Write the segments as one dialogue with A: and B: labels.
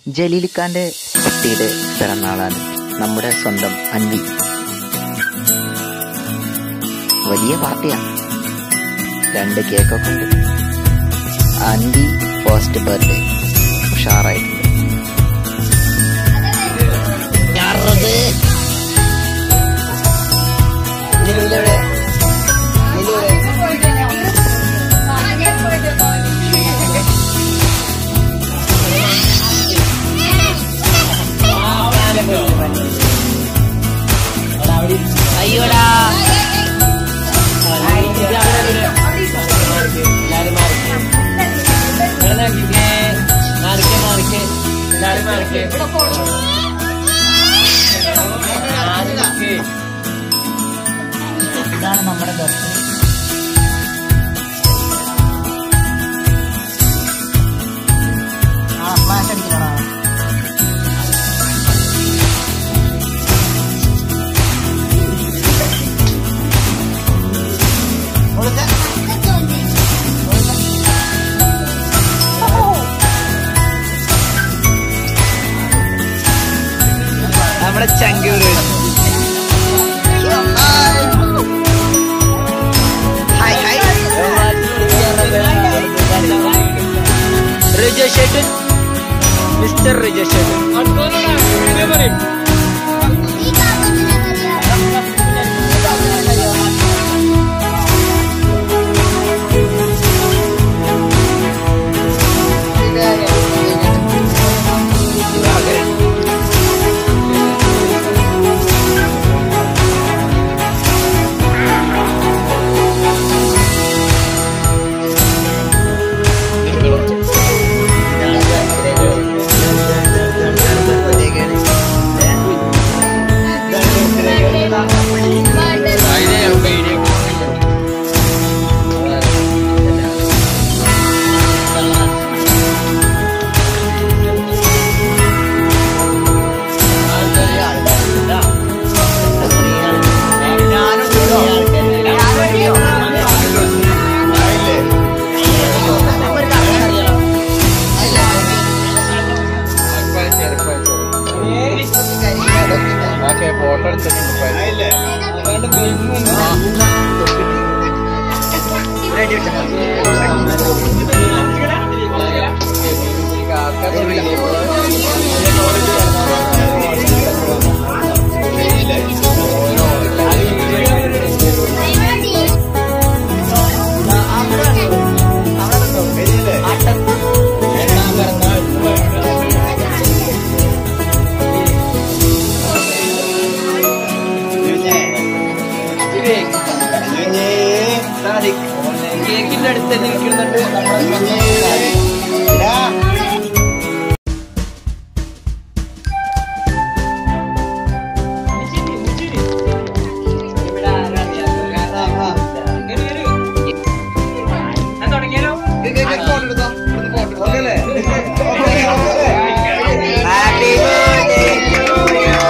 A: ജലീലിക്കാന്റെ കുട്ടിയുടെ പിറന്നാളാണ് നമ്മുടെ സ്വന്തം അൻവി വലിയ പാർട്ടിയാ രണ്ട് കേക്കൊക്കെ ഉണ്ട് അൻവി ഫസ്റ്റ് ബർത്ത്ഡേ ഉഷാറായിട്ടുണ്ട്
B: അയ്യോടാ ഇതാണ് നമ്മുടെ ബസ് ആ ഫ്ലാഷ് അടിക്കണോ
A: നമ്മുടെ ചങ്കൂര് ഹായ് ഹായ് റിജോ ഷേട്ടൻ മിസ്റ്റർ റിജോ ഷേട്ടൻ
C: ഫോട്ടോ എടുത്തിട്ടുണ്ട്
B: കേക്കിന്റെ അടുത്ത് തന്നെ ഇരിക്കുന്നുണ്ട് നമ്മുടെ
A: ഹാപ്പി ബർത്ത്ഡേ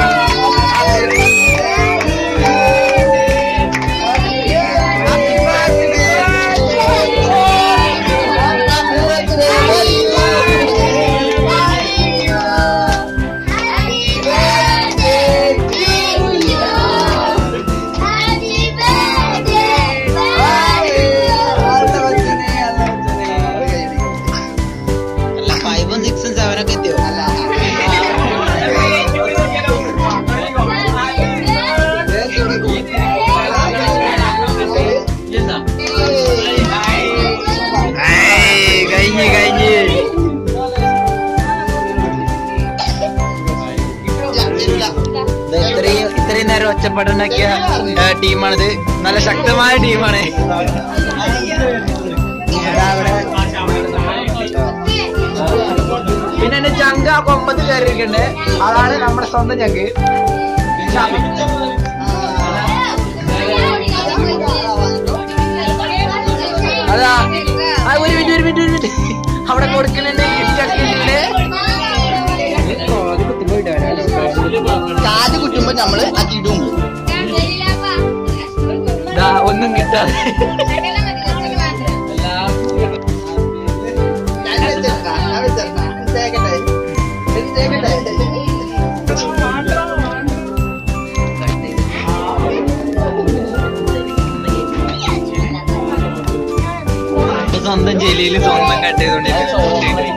A: അല്ല ഫൈവും സിക്സും സെവനൊക്കെ എത്തിയോ അല്ല കഴിഞ്ഞ് കഴിഞ്ഞ് ഇത് ഇത്രയും ഇത്രയും നേരം ഒച്ചപ്പാടുണ്ടാക്കിയ ഏ, ടീമാണിത് നല്ല ശക്തമായ ടീമാണ്
B: പിന്നെ എന്റെ ചങ്ക ആ കൊമ്പത്ത് കയറിയിരിക്കണ്ടേ അതാണ് നമ്മുടെ സ്വന്തം ചങ്ക് ഷാഫി. അതാ ആ, ഒരു മിനിറ്റ് ഒരു മിനിറ്റ് ഒരു മിനിറ്റ് അവിടെ കൊടുക്കുന്നുണ്ട് gift ഒക്കെ ഉണ്ട്.
A: കാത് കുറ്റുമ്പോ നമ്മള് അതിടും
B: ദാ, ഒന്നും കിട്ടാതെ
A: ഞാൻ വെച്ചേക്കാം ഞാൻ വെച്ചേക്കാം ജലീല് സ്വന്തം കട്ട് ചെയ്തോണ്ടിരിക്കും